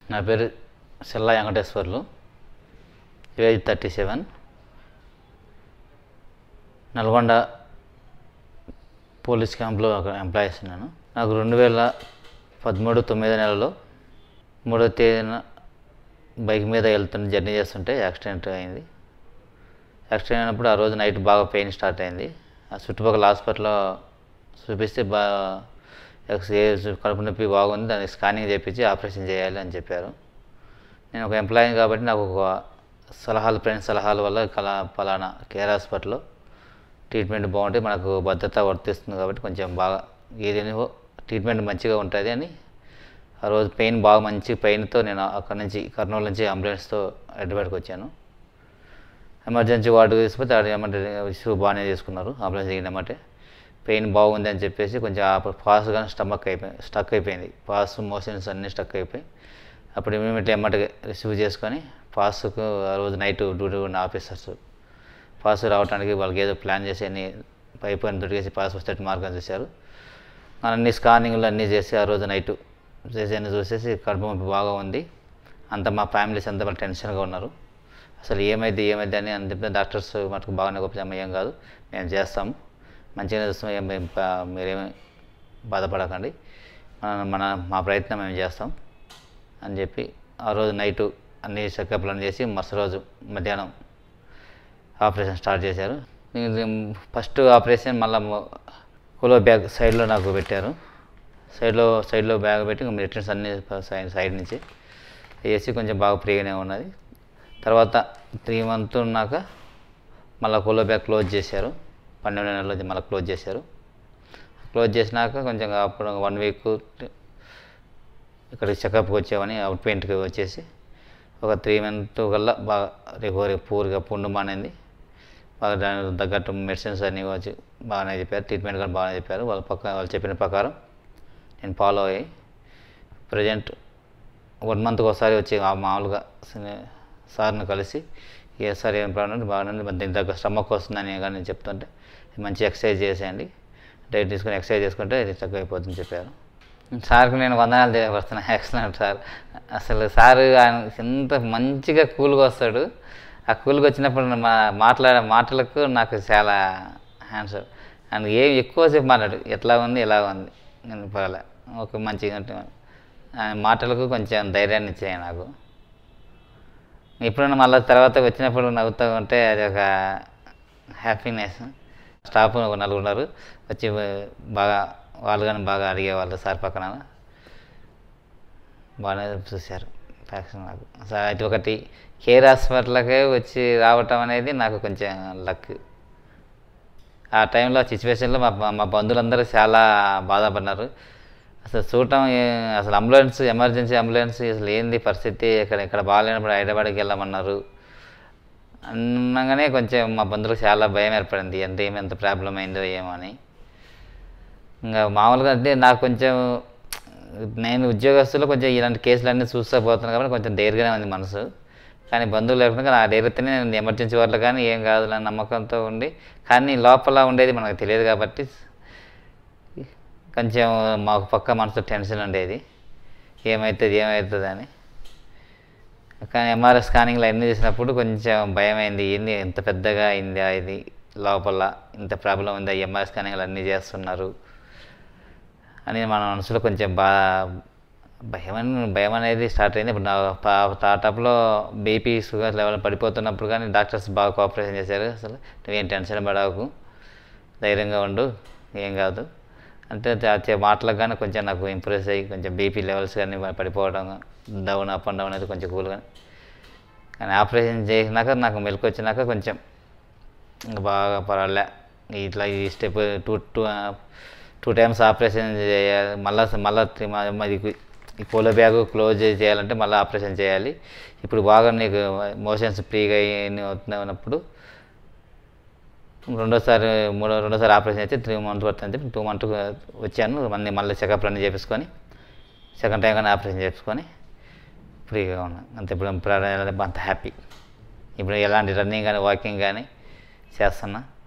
నా పేరు Silla Venkateswarlu age thirty seven Nalgonda police క్యాంప్లో ఒక ఎంప్లాయీస్ నేను నాకు రెండు వేల పదమూడు తొమ్మిదో నెలలో మూడో తేదీన బైక్ మీద వెళ్తుంటే జర్నీ చేస్తుంటే యాక్సిడెంట్ అయింది యాక్సిడెంట్ అయినప్పుడు ఆ రోజు నైట్ బాగా పెయిన్ స్టార్ట్ అయింది ఆ చుట్టుపక్కల హాస్పిటల్లో చూపిస్తే బాగా ఎక్స్రే కడుపు నొప్పి బాగుంది దానికి స్కానింగ్ చేయించి ఆపరేషన్ చేయాలి అని చెప్పారు నేను ఒక ఎంప్లాయీ కాబట్టి నాకు ఒక సలహాలు ఫ్రెండ్స్ సలహాల వల్ల కలా ఫలానా కేర్ హాస్పిటల్లో ట్రీట్మెంట్ బాగుంటే మనకు భద్రత వర్తిస్తుంది కాబట్టి కొంచెం బాగా ఏదేనో ట్రీట్మెంట్ మంచిగా ఉంటుంది అని ఆ రోజు పెయిన్ బాగా మంచి పెయిన్తో నేను అక్కడి నుంచి కర్నూలు నుంచి అంబులెన్స్తో హైదరాబాద్కి వచ్చాను ఎమర్జెన్సీ వార్డుకి తీసుకుపోతే ఆడ ఏమంటే ఇష్యూ బాగానే చేసుకున్నారు అంబులెన్స్ దిగినమంటే పెయిన్ బాగుంది అని చెప్పేసి కొంచెం పాస్ కానీ స్టమక్ అయిపోయి స్టక్ అయిపోయింది పాస్ మోషన్స్ అన్నీ స్టక్ అయిపోయి అప్పుడు ఇమీడియట్లీ ఎమ్మటే రిసీవ్ చేసుకొని పాస్కు ఆ రోజు నైట్ డ్యూటీ ఉన్న ఆఫీసర్స్ పాస్ రావడానికి వాళ్ళకి ఏదో ప్లాన్ చేసి అన్ని అయిపోయిన దొరికేసి పాస్ వచ్చేటట్టు మార్గం చేశారు అన్ని స్కానింగ్లు అన్నీ చేసి ఆ రోజు నైట్ చేసి అన్ని చూసేసి కడుపు నొప్పి బాగా ఉంది అంత మా ఫ్యామిలీస్ అంతా వాళ్ళు టెన్షన్గా ఉన్నారు అసలు ఏమైంది ఏమైంది అని అని చెప్పి డాక్టర్స్ మటుకు బాగానే గొప్ప ఏం కాదు మేము చేస్తాము మంచిగా చూస్తాం ఏం ఏం ప- మీరేమి బాధపడకండి మన మన మా ప్రయత్నం మేము చేస్తాం అని చెప్పి ఆ రోజు నైటు అన్ని చెకప్లను చేసి మరుసటి రోజు మధ్యాహ్నం ఆపరేషన్ స్టార్ట్ చేశారు ఇది ఫస్ట్ ఆపరేషన్ మళ్ళీ కులో బ్యాగ్ సైడ్లో నాకు పెట్టారు సైడ్లో సైడ్లో బ్యాగ్ పెట్టి మెడిసిన్స్ అన్ని సైడ్ సైడ్ నుంచి వేసి కొంచెం బాగా ఫ్రీగానే ఉన్నది తర్వాత త్రీ మంత్ ఉన్నాక మళ్ళీ కులో బ్యాగ్ క్లోజ్ చేశారు పన్నెండు నెలలు మళ్ళీ క్లోజ్ చేశారు క్లోజ్ చేసినాక కొంచెం అప్పుడు వన్ వీక్ ఇక్కడ చెకప్కి వచ్చామని అవుట్ పెయింట్కి వచ్చేసి ఒక త్రీ మంత్ కల్లా బాగా రికవరీ పూర్గా పుండు మానేది బాగా దానికి తగ్గట్టు మెడిసిన్స్ అన్నీ వచ్చి బాగానే చెప్పారు ట్రీట్మెంట్ కూడా బాగానే చెప్పారు వాళ్ళ పక్క వాళ్ళు చెప్పిన ప్రకారం నేను ఫాలో అయ్యి ప్రజెంట్ వన్ మంత్కి ఒకసారి వచ్చి ఆ మామూలుగా స- సార్ని కలిసి ఏ సార్ ఏం ప్రాబ్లం బాగానే మరి దీని తగ్గ స్టమక్ వస్తుందని కానీ నేను చెప్తుంటే మంచి ఎక్సర్సైజ్ చేసేయండి డైట్ తీసుకొని ఎక్సర్సైజ్ చేసుకుంటే ఇది తక్కువ అయిపోతుందని చెప్పారు సార్కి నేను వందనాలు తెలియపరుస్తున్నా ఎక్సలెంట్ సార్ అసలు సారు ఆయన ఎంత మంచిగా కూల్గా వస్తాడు ఆ కూల్గా వచ్చినప్పుడు మా మాట్లాడే మాటలకు నాకు చాలా ఆన్సర్ అండ్ ఏం ఎక్కువసేపు మాట్లాడు ఎట్లా ఉంది ఎలా ఉంది నేను పర్వాలే ఒక మంచిగా అంటే ఆయన మాటలకు కొంచెం ధైర్యాన్ని ఇచ్చాయి నాకు ఎప్పుడైనా మళ్ళీ తర్వాత వచ్చినప్పుడు నవ్వుతూ ఉంటే అది ఒక హ్యాపీనెస్ స్టాఫ్ ఒక నలుగురు ఉన్నారు వచ్చి బాగా వాళ్ళు కానీ బాగా అడిగేవాళ్ళు సార్ పక్కన బాగానే చూశారు ఫ్యాక్షన్ నాకు సార్ అది ఒకటి కేర్ హాస్పిటల్కే వచ్చి రావటం అనేది నాకు కొంచెం లక్ ఆ టైంలో సిచ్యువేషన్లో మా మా బంధువులందరూ చాలా బాధపడినారు అసలు చూడటం ఏ- అసలు అంబులెన్స్ ఎమర్జెన్సీ అంబులెన్స్ అసలు ఏంది పరిస్థితి ఇక్కడ ఇక్కడ బాగాలేనప్పుడు హైదరాబాద్కి వెళ్ళమన్నారు అనగానే కొంచెం మా బంధువులకు చాలా భయం ఏర్పడింది ఎంత ఏమి ఎంత ప్రాబ్లం అయిందో ఏమో అని ఇంకా మామూలుగా అంటే నాకు కొంచెం నేను ఉద్యోగస్తులు కొంచెం ఇలాంటి కేసులన్నీ చూస్తూ పోతున్నాను కాబట్టి కొంచెం ధైర్యంగానే ఉంది మనసు కానీ బంధువులు లేకుండా నా ధైర్యతోనే నేను ఎమర్జెన్సీ వాళ్ళు కానీ ఏం కాదు అని నమ్మకంతో ఉండి కానీ లోపల ఉండేది మనకు తెలియదు కాబట్టి కొంచెం మాకు పక్క మనసు టెన్షన్ ఉండేది ఏమవుతుంది ఏమవుతుంది అని కానీ ఎంఆర్ఐ స్కానింగ్లు అన్నీ చేసినప్పుడు కొంచెం భయం అయింది ఏంది ఎంత పెద్దగా అయిందా ఇది లోపల ఇంత ప్రాబ్లం ఉందా ఎంఆర్ఐ స్కానింగ్లు అన్నీ చేస్తున్నారు అని మన మనసులో కొంచెం బా భయం అని- భయం అనేది స్టార్ట్ అయింది ఇప్పుడు నా పా- స్టార్టప్లో బీపీ షుగర్ లెవెల్ పడిపోతున్నప్పుడు కానీ డాక్టర్స్ బాగా కోఆపరేషన్ చేశారు అసలు నువ్వేం టెన్షన్ పడకు ధైర్యంగా ఉండు ఏం కాదు అంటే చా- చే- మాటలకు కానీ కొంచెం నాకు ఇంప్రెస్ అయ్యి కొంచెం బీపీ లెవెల్స్ కానీ పడిపోవడం డౌన్ అప్ అండ్ డౌన్ అనేది కొంచెం కూల్ కానీ కానీ ఆపరేషన్ చేసినాక నాకు మెలకు వచ్చినాక కొంచెం ఇంకా బాగా పర్వాలే ఇట్లా ఈ step two two two times operation చేయాలి మళ్ళా మళ్ళీ త్రీ మరి ఈ పోలో బ్యాగ్ క్లోజ్ చేయాలంటే మళ్ళీ ఆపరేషన్ చేయాలి ఇప్పుడు బాగా నీకు మోషన్స్ ఫ్రీగా అయ్యి అవుతున్నప్పుడు రెండోసారి మూడో రెండోసారి ఆపరేషన్ అయితే త్రీ మంత్ పడుతుంది అని చెప్పి టూ మంత్ వచ్చాను మళ్ళీ మళ్ళీ చెకప్ అన్నీ చేపించుకొని సెకండ్ టైం కానీ ఆపరేషన్ చేసుకొని ఫ్రీగా ఉన్నాను అంత ఇప్పుడు ఇప్పుడు అంత హ్యాపీ ఇప్పుడు ఎలాంటి రన్నింగ్ కానీ వాకింగ్ కానీ చేస్తున్నా